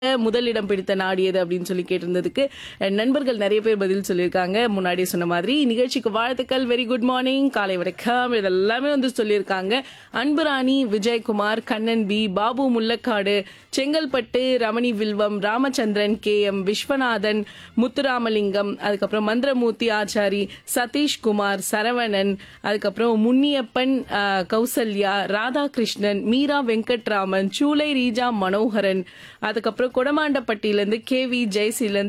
முதலிடம் பிடித்த நாடு எது அப்படின்னு சொல்லி கேட்டிருந்ததுக்கு அஹ், நண்பர்கள் நிறைய பேர் பதில் சொல்லியிருக்காங்க முன்னாடியே சொன்ன மாதிரி நிகழ்ச்சிக்கு வாழ்த்துக்கள் வெரி குட் மார்னிங் காலை வணக்கம் இதெல்லாமே வந்து சொல்லியிருக்காங்க Anburani Vijayakumar Kannan P Babu Mullakkadu Chengalpattu Ramani Vilvam Ramachandran K M Viswanathan Muthuramalingam அதுக்கப்புறம் மந்திரமூர்த்தி ஆச்சாரி சதீஷ்குமார் சரவணன் அதுக்கப்புறம் முன்னியப்பன் அஹ், கௌசல்யா ராதாகிருஷ்ணன் மீரா வெங்கட்ராமன் சூலை ரீஜா மனோகரன் அதுக்கப்புறம் கொடமாண்டப்பட்டியிலேருந்து கே வி ஜெயசீலன்